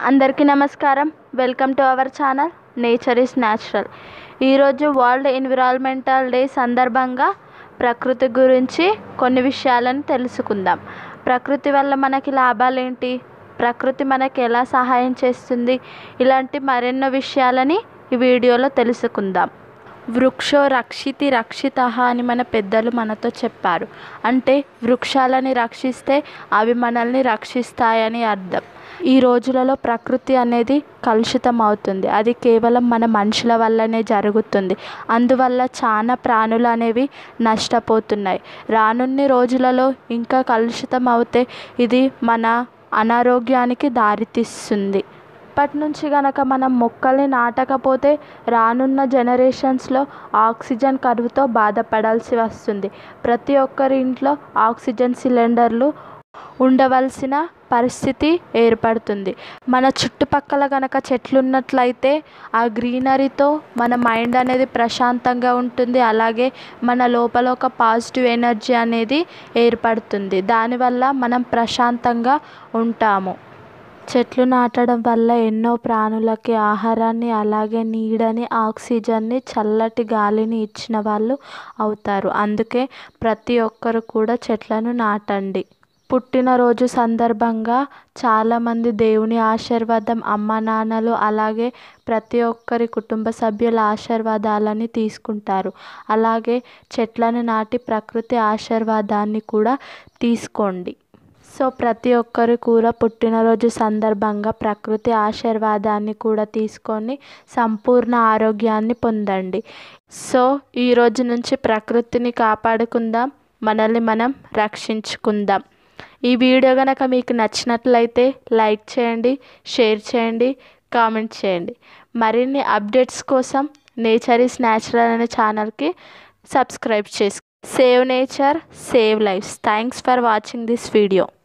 అందరికీ నమస్కారం welcome to our channel nature is natural ఈరోజు వరల్డ్ ఎన్విరాన్మెంటల్ డే సందర్భంగా ప్రకృతి గురించి కొన్ని విషయాలను తెలుసుకుందాం ప్రకృతి వల్ల మనకి లాభాలు ఏంటి ప్రకృతి మనకి ఎలా సహాయం చేస్తుంది ఇలాంటి మరెన్నో విషయాలని ఈ వీడియోలో తెలుసుకుందాం వృక్షో రక్షితి రక్షిత అని మన పెద్దలు మనతో చెప్పారు అంటే వృక్షాలని రక్షిస్తే అవి మనల్ని రక్షిస్తాయని అర్థం ఈ రోజులలో ప్రకృతి అనేది కలుషితం అవుతుంది అది కేవలం మన మనుషుల వల్లనే జరుగుతుంది అందువల్ల చాలా ప్రాణులు అనేవి నష్టపోతున్నాయి రానున్ని రోజులలో ఇంకా కలుషితం అవుతే ఇది మన అనారోగ్యానికి దారితీస్తుంది ఇప్పటి నుంచి కనుక మనం మొక్కల్ని నాటకపోతే రానున్న జనరేషన్స్లో ఆక్సిజన్ కరువుతో బాధపడాల్సి వస్తుంది ప్రతి ఒక్కరి ఇంట్లో ఆక్సిజన్ సిలిండర్లు ఉండవలసిన పరిస్థితి ఏర్పడుతుంది మన చుట్టుపక్కల కనుక చెట్లు ఉన్నట్లయితే ఆ గ్రీనరీతో మన మైండ్ అనేది ప్రశాంతంగా ఉంటుంది అలాగే మన లోపల ఒక పాజిటివ్ ఎనర్జీ అనేది ఏర్పడుతుంది దానివల్ల మనం ప్రశాంతంగా ఉంటాము చెట్లు నాటడం వల్ల ఎన్నో ప్రాణులకి ఆహారాన్ని అలాగే నీడని ఆక్సిజన్ని చల్లటి గాలిని ఇచ్చిన వాళ్ళు అవుతారు అందుకే ప్రతి ఒక్కరు కూడా చెట్లను నాటండి పుట్టినరోజు సందర్భంగా చాలామంది దేవుని ఆశీర్వాదం అమ్మ నాన్నలు అలాగే ప్రతి ఒక్కరి కుటుంబ సభ్యుల ఆశీర్వాదాలని తీసుకుంటారు అలాగే చెట్లను నాటి ప్రకృతి ఆశీర్వాదాన్ని కూడా తీసుకోండి సో ప్రతి ఒక్కరు కూడా పుట్టినరోజు సందర్భంగా ప్రకృతి ఆశీర్వాదాన్ని కూడా తీసుకొని సంపూర్ణ ఆరోగ్యాన్ని పొందండి సో ఈ రోజు నుంచి ప్రకృతిని కాపాడుకుందాం మనల్ని మనం రక్షించుకుందాం ఈ వీడియో కనుక మీకు నచ్చినట్లయితే లైక్ చేయండి షేర్ చేయండి కామెంట్ చేయండి మరిన్ని అప్డేట్స్ కోసం నేచర్ ఈస్ న్యాచురల్ అనే ఛానల్కి సబ్స్క్రైబ్ చేసి save nature save lifes thanks for watching this video